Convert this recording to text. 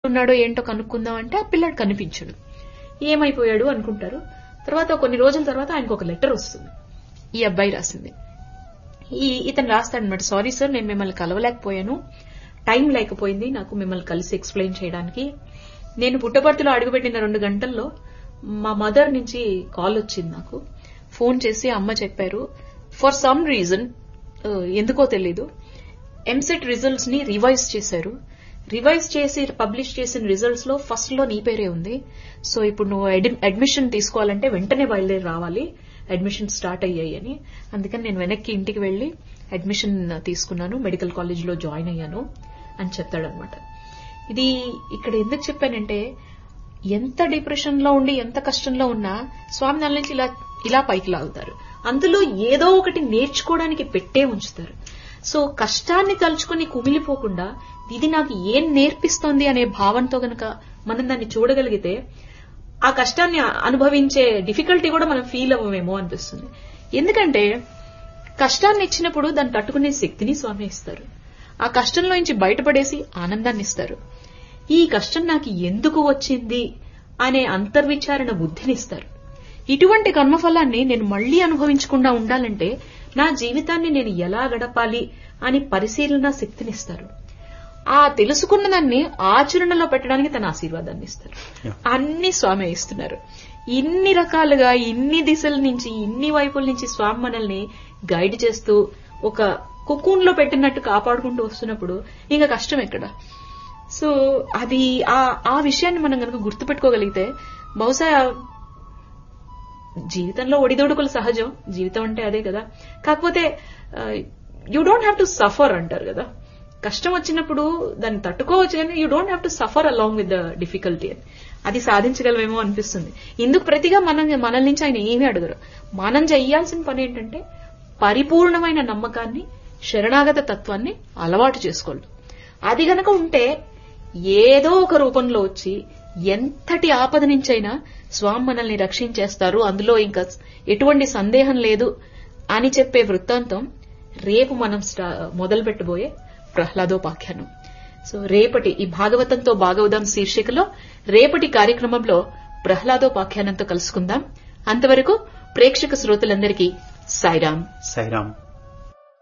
ఉన్నాడో ఏంటో కనుక్కుందాం అంటే ఆ పిల్లాడు కనిపించడు ఏమైపోయాడు అనుకుంటారు తర్వాత కొన్ని రోజుల తర్వాత ఆయనకు ఒక లెటర్ వస్తుంది ఈ అబ్బాయి రాసింది ఈ ఇతను రాస్తాడనమాట సారీ సార్ నేను మిమ్మల్ని కలవలేకపోయాను టైం లేకపోయింది నాకు మిమ్మల్ని కలిసి ఎక్స్ప్లెయిన్ చేయడానికి నేను పుట్టపర్తిలో అడుగుపెట్టిన రెండు గంటల్లో మా మదర్ నుంచి కాల్ వచ్చింది నాకు ఫోన్ చేసి అమ్మ చెప్పారు ఫర్ సమ్ రీజన్ ఎందుకో తెలీదు ఎంసెట్ రిజల్ట్స్ ని రివైజ్ చేశారు రివైజ్ చేసి పబ్లిష్ చేసిన రిజల్ట్స్ లో ఫస్ట్ లో నీ పేరే ఉంది సో ఇప్పుడు నువ్వు అడ్మిషన్ తీసుకోవాలంటే వెంటనే బయలుదేరి రావాలి అడ్మిషన్ స్టార్ట్ అయ్యాయి అని అందుకని నేను వెనక్కి ఇంటికి వెళ్లి అడ్మిషన్ తీసుకున్నాను మెడికల్ కాలేజ్ లో జాయిన్ అయ్యాను అని చెప్తాడనమాట ఇది ఇక్కడ ఎందుకు చెప్పానంటే ఎంత డిప్రెషన్ లో ఉండి ఎంత కష్టంలో ఉన్నా స్వామి దాని నుంచి ఇలా ఇలా పైకి లాగుతారు అందులో ఏదో ఒకటి నేర్చుకోవడానికి పెట్టే ఉంచుతారు సో కష్టాన్ని తలుచుకుని కుమిలిపోకుండా ఇది నాకు ఏం నేర్పిస్తోంది అనే భావంతో గనక మనం దాన్ని చూడగలిగితే ఆ కష్టాన్ని అనుభవించే డిఫికల్టీ కూడా మనం ఫీల్ అవ్వమేమో అనిపిస్తుంది ఎందుకంటే కష్టాన్ని ఇచ్చినప్పుడు దాన్ని తట్టుకునే శక్తిని స్వామి ఇస్తారు ఆ కష్టంలోంచి బయటపడేసి ఆనందాన్ని ఇస్తారు ఈ కష్టం నాకు ఎందుకు వచ్చింది అనే అంతర్విచారణ బుద్ధినిస్తారు ఇటువంటి కర్మఫలాన్ని నేను మళ్లీ అనుభవించకుండా ఉండాలంటే నా జీవితాన్ని నేను ఎలా గడపాలి అని పరిశీలన శక్తినిస్తారు ఆ తెలుసుకున్న దాన్ని ఆచరణలో పెట్టడానికి తన ఆశీర్వాదాన్ని ఇస్తారు అన్ని స్వామి ఇస్తున్నారు ఇన్ని రకాలుగా ఇన్ని దిశల నుంచి ఇన్ని వైపుల నుంచి స్వామి మనల్ని గైడ్ చేస్తూ ఒక కుకూన్ లో పెట్టినట్టు కాపాడుకుంటూ వస్తున్నప్పుడు ఇంకా కష్టం ఎక్కడ సో అది ఆ ఆ విషయాన్ని మనం కనుక గుర్తుపెట్టుకోగలిగితే బహుశా జీవితంలో ఒడిదొడుకులు సహజం జీవితం అంటే అదే కదా కాకపోతే you don't have to suffer అంటారు కదా కష్టం వచ్చినప్పుడు దాన్ని తట్టుకోవచ్చు కానీ you don't have to suffer along with the difficulty అని అది సాధించగలమేమో అనిపిస్తుంది ఇందుకు ప్రతిగా మనం మనల్ నుంచి ఆయన ఏమీ అడగరు మనం చెయ్యాల్సిన పని ఏంటంటే పరిపూర్ణమైన నమ్మకాన్ని శరణాగత తత్వాన్ని అలవాటు చేసుకోండి అది గనక ఉంటే ఏదో ఒక రూపంలో వచ్చి ఎంతటి ఆపద నుంచైనా స్వామి మనల్ని రక్షించేస్తారు అందులో ఇంకా ఎటువంటి సందేహం లేదు అని చెప్పే వృత్తాంతం రేపు మనం మొదలు పెట్టబోయే ప్రహ్లాదోపాఖ్యానం సో రేపటి ఈ భాగవతంతో భాగవతం శీర్షికలో రేపటి కార్యక్రమంలో ప్రహ్లాదోపాఖ్యానంతో కలుసుకుందాం అంతవరకు ప్రేక్షక శ్రోతలందరికీ సాయిరాం సాయిరామ్